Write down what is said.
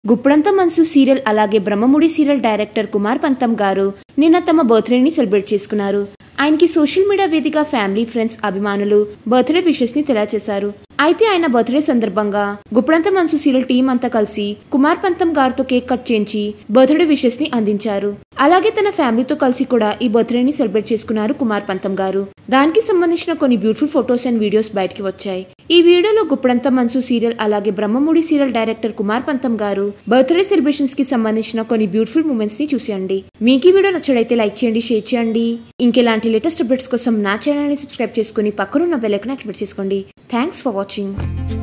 గుప్పుడంత మనసు సీరియల్ అలాగే Brahmamudi serial director Kumar పంతం గారు నిన్న తమ బర్త్డేని సెలబ్రేట్ చేసుకున్నారు ఆయనకి సోషల్ మీడియా వేదిక ఫ్యామిలీ ఫ్రెండ్స్ అభిమానులు బర్త్డే విషెస్ ని తెలియజేశారు అయితే ఆయన బర్త్డే సందర్భంగా గుప్పుడంత మనసు సీరియల్ టీం అంతా కలిసి కుమార్ పంతం గారితో కేక్ కట్ చేయించి బర్త్డే విషెస్ ని అందించారు అలాగే తన ఫ్యామిలీతో కలిసి కూడా ఈ బర్త్డేని సెలబ్రేట్ చేసుకున్నారు కుమార్ పంతం గారు దానికి సంబంధించిన కొన్ని బ్యూటిఫుల్ ఫొటోస్ అండ్ వీడియోస్ బయటకి వచ్చాయి ఈ వీడియోలో గుప్పుడంత మనసు సీరియల్ అలాగే బ్రహ్మముడి సీరియల్ డైరెక్టర్ కుమార్ పంతం గారు బర్త్డే సెలబ్రేషన్స్ కి సంబంధించిన కొన్ని బ్యూటిఫుల్ మూమెంట్స్ ని చూసేయండి మీకు ఈ వీడియో నచ్చడైతే లైక్ చేయండి షేర్ చేయండి ఇంకెలాంటి లేటెస్ట్ అప్డేట్స్ కోసం నా ఛానల్ ని సబ్స్క్రైబ్ చేసుకుని పక్కనున్న బెల్ ఐకాన్ యాక్టివేట్ చేసుకోండి థ్యాంక్స్ ఫర్ వాచింగ్